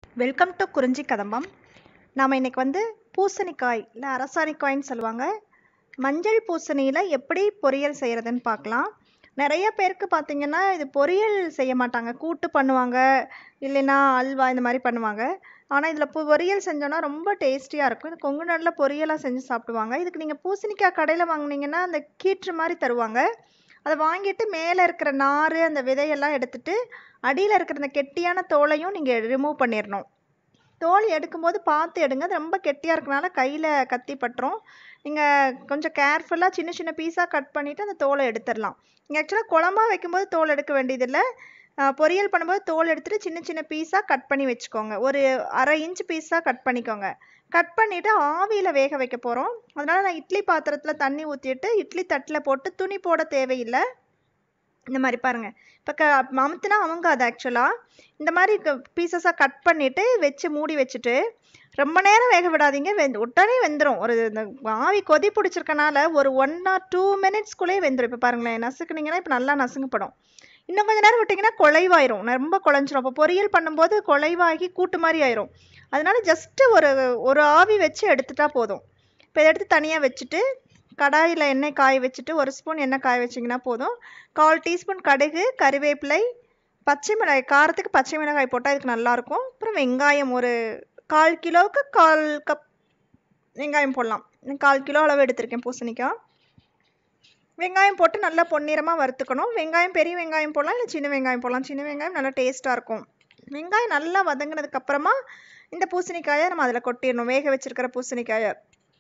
welcome to குறிஞ்சி கதம்பம் நாம் இன்னைக்கு வந்து பூசணிக்காய் இல்லை அரசாணிக்காய்ன்னு சொல்லுவாங்க மஞ்சள் பூசணியில் எப்படி பொரியல் செய்கிறதுன்னு பார்க்கலாம் நிறைய பேருக்கு பார்த்தீங்கன்னா இது பொரியல் செய்ய மாட்டாங்க கூட்டு பண்ணுவாங்க இல்லைன்னா அல்வா இந்த மாதிரி பண்ணுவாங்க ஆனால் இதில் பொரியல் செஞ்சோன்னா ரொம்ப டேஸ்டியாக இருக்கும் இது கொங்கு நாட்டில் பொரியலாக செஞ்சு சாப்பிடுவாங்க இதுக்கு நீங்கள் பூசணிக்காய் கடையில் வாங்குனீங்கன்னா அந்த கீற்று மாதிரி தருவாங்க அதை வாங்கிட்டு மேலே இருக்கிற நார் அந்த விதையெல்லாம் எடுத்துட்டு அடியில் இருக்கிற அந்த கெட்டியான தோலையும் நீங்கள் ரிமூவ் பண்ணிடணும் தோல் எடுக்கும்போது பார்த்து எடுங்க அது ரொம்ப கெட்டியாக இருக்கனால கையில் கத்தி பட்டுரும் நீங்கள் கொஞ்சம் கேர்ஃபுல்லாக சின்ன சின்ன பீஸாக கட் பண்ணிவிட்டு அந்த தோலை எடுத்துடலாம் நீங்கள் ஆக்சுவலாக குழம்பா வைக்கும்போது தோல் எடுக்க வேண்டியதில்லை அஹ், பொரியல் பண்ணும்போது தோல் எடுத்துகிட்டு சின்ன சின்ன பீஸாக கட் பண்ணி வச்சுக்கோங்க ஒரு அரை இன்ச் பீஸாக கட் பண்ணிக்கோங்க கட் பண்ணிவிட்டு ஆவியில் வேக வைக்க போகிறோம் அதனால் நான் இட்லி பாத்திரத்தில் தண்ணி ஊற்றிட்டு இட்லி தட்டில் போட்டு துணி போட தேவையில்லை இந்த மாதிரி பாருங்கள் இப்போ க அமுத்துனா அவங்க அது ஆக்சுவலாக இந்த மாதிரி பீசஸாக கட் பண்ணிவிட்டு வச்சு மூடி வச்சுட்டு ரொம்ப நேரம் வேக விடாதீங்க வெந்து உடனே வெந்துடும் ஒரு இந்த ஆவி கொதி பிடிச்சிருக்கனால ஒரு ஒன் ஆர் டூ மினிட்ஸ்க்குள்ளேயே வெந்துடும் இப்போ பாருங்களேன் நசுக்குனீங்கன்னா இப்போ நல்லா நசுங்கப்படும் இன்னும் கொஞ்ச நேரம் விட்டிங்கன்னா குலைவாயிரும் ரொம்ப குழஞ்சிரும் அப்போ பொரியல் பண்ணும்போது குலைவாகி கூட்டு மாதிரி ஆயிரும் அதனால ஜஸ்ட்டு ஒரு ஒரு ஆவி வச்சு எடுத்துட்டா போதும் இப்போ இதை எடுத்து தனியாக வச்சுட்டு கடாயில் எண்ணெய் காய வச்சுட்டு ஒரு ஸ்பூன் எண்ணெய் காய வச்சிங்கன்னா போதும் கால் டீஸ்பூன் கடுகு கறிவேப்பிலை பச்சை மிளகாய் காரத்துக்கு பச்சை மிளகாய் போட்டால் இதுக்கு நல்லாயிருக்கும் அப்புறம் வெங்காயம் ஒரு கால் கிலோவுக்கு கால் கப் வெங்காயம் போடலாம் நான் கால் கிலோ அளவு எடுத்திருக்கேன் பூசணிக்காய் வெங்காயம் போட்டு நல்லா பொன்னிறமாக வறுத்துக்கணும் வெங்காயம் பெரிய வெங்காயம் போடலாம் இல்லை சின்ன வெங்காயம் போடலாம் சின்ன வெங்காயம் நல்லா டேஸ்ட்டாக இருக்கும் வெங்காயம் நல்லா வதங்கினதுக்கு அப்புறமா இந்த பூசணிக்காயை நம்ம அதில் கொட்டிடணும் வேக வச்சிருக்கிற பூசணிக்காயை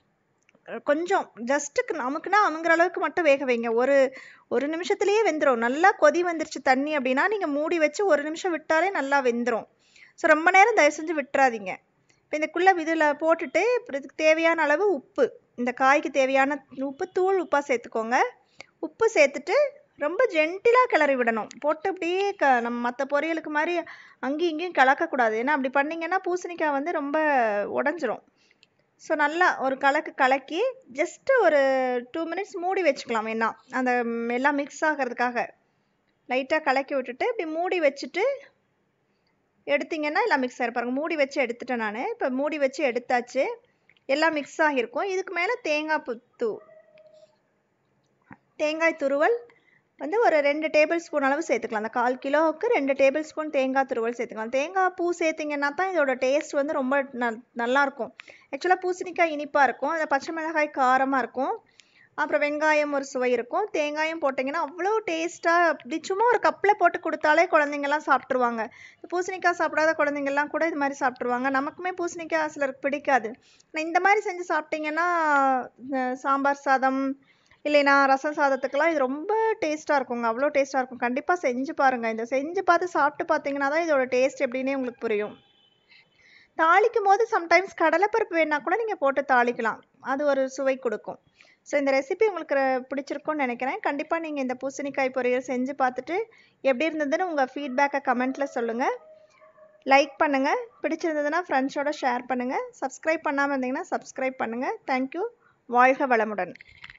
கொஞ்சம் ஜஸ்ட்டுக்கு நமக்குன்னா அமுங்கிற அளவுக்கு மட்டும் வேக வைங்க ஒரு ஒரு நிமிஷத்துலேயே வெந்துடும் நல்லா கொதி வந்துருச்சு தண்ணி அப்படின்னா நீங்கள் மூடி வச்சு ஒரு நிமிஷம் விட்டாலே நல்லா வெந்துடும் ஸோ ரொம்ப நேரம் தயவு செஞ்சு விட்டுறாதீங்க இப்போ இதுக்குள்ளே இதில் போட்டுட்டு அப்புறம் இதுக்கு தேவையான அளவு உப்பு இந்த காய்க்கு தேவையான உப்பு தூள் உப்பாக சேர்த்துக்கோங்க உப்பு சேர்த்துட்டு ரொம்ப ஜென்டிலாக கிளறி விடணும் போட்டு அப்படியே க நம்ம மற்ற பொரியலுக்கு மாதிரி அங்கேயும் இங்கேயும் கலக்கக்கூடாது ஏன்னா அப்படி பண்ணிங்கன்னா பூசணிக்காய் வந்து ரொம்ப உடஞ்சிரும் ஸோ நல்லா ஒரு கலக்கு கலக்கி ஜஸ்ட்டு ஒரு டூ மினிட்ஸ் மூடி வச்சுக்கலாம் வேணா அந்த ம், எல்லாம் மிக்ஸ் ஆகிறதுக்காக லைட்டாக கலக்கி விட்டுட்டு இப்படி மூடி வச்சுட்டு எடுத்தீங்கன்னா எல்லாம் மிக்ஸ் ஆகிரும் பாருங்க மூடி வச்சு எடுத்துட்டேன் நான் இப்போ மூடி வச்சு எடுத்தாச்சு எல்லாம் மிக்ஸ் ஆகியிருக்கும் இதுக்கு மேலே தேங்காய் புத்து தேங்காய் துருவல் வந்து ஒரு ரெண்டு டேபிள் ஸ்பூன் அளவு சேர்த்துக்கலாம் அந்த கால் கிலோவுக்கு ரெண்டு டேபிள் ஸ்பூன் தேங்காய் துருவல் சேர்த்துக்கலாம் தேங்காய் பூ சேர்த்திங்கன்னா தான் இதோட டேஸ்ட் வந்து ரொம்ப நல் நல்லாயிருக்கும் ஆக்சுவலாக பூசணிக்காய் இனிப்பாக இருக்கும் அதில் பச்சை மிளகாய் காரமாக இருக்கும் அப்புறம் வெங்காயம் ஒரு சுவை இருக்கும் தேங்காயும் போட்டிங்கன்னா அவ்வளோ டேஸ்ட்டாக அப்படி சும்மா ஒரு கப்பில் போட்டு கொடுத்தாலே குழந்தைங்கலாம் சாப்பிட்ருவாங்க இந்த பூசணிக்காய் சாப்பிடாத குழந்தைங்கள்லாம் கூட இது மாதிரி சாப்பிட்ருவாங்க நமக்குமே பூசணிக்காய் சிலருக்கு பிடிக்காது ஆனால் இந்த மாதிரி செஞ்சு சாப்பிட்டீங்கன்னா அஹ், சாம்பார் சாதம் இல்லைனா ரசம் சாதத்துக்கெல்லாம் இது ரொம்ப டேஸ்ட்டாக இருக்குங்க அவ்வளோ டேஸ்ட்டாக இருக்கும் கண்டிப்பாக செஞ்சு பாருங்கள் இந்த செஞ்சு பார்த்து சாப்பிட்டு பார்த்தீங்கன்னா தான் இதோட டேஸ்ட் எப்படின்னே உங்களுக்கு புரியும் தாளிக்கும் போது சம்டைம்ஸ் கடலைப்பருப்பு வேணா கூட நீங்கள் போட்டு தாளிக்கலாம் அது ஒரு சுவை கொடுக்கும் ஸோ இந்த ரெசிபி உங்களுக்கு ர- பிடிச்சிருக்கும்னு நினைக்கிறேன் கண்டிப்பாக நீங்கள் இந்த பூசணிக்காய் பொரியல் செஞ்சு பார்த்துட்டு எப்படி இருந்ததுன்னு உங்கள் ஃபீட்பேக்கை கமெண்ட்டில் சொல்லுங்கள் லைக் பண்ணுங்கள் பிடிச்சிருந்ததுன்னா ஃப்ரெண்ட்ஸோட ஷேர் பண்ணுங்கள் சப்ஸ்கிரைப் பண்ணாமல் இருந்தீங்கன்னா சப்ஸ்கிரைப் பண்ணுங்கள் தேங்க்யூ வாழ்க வளமுடன்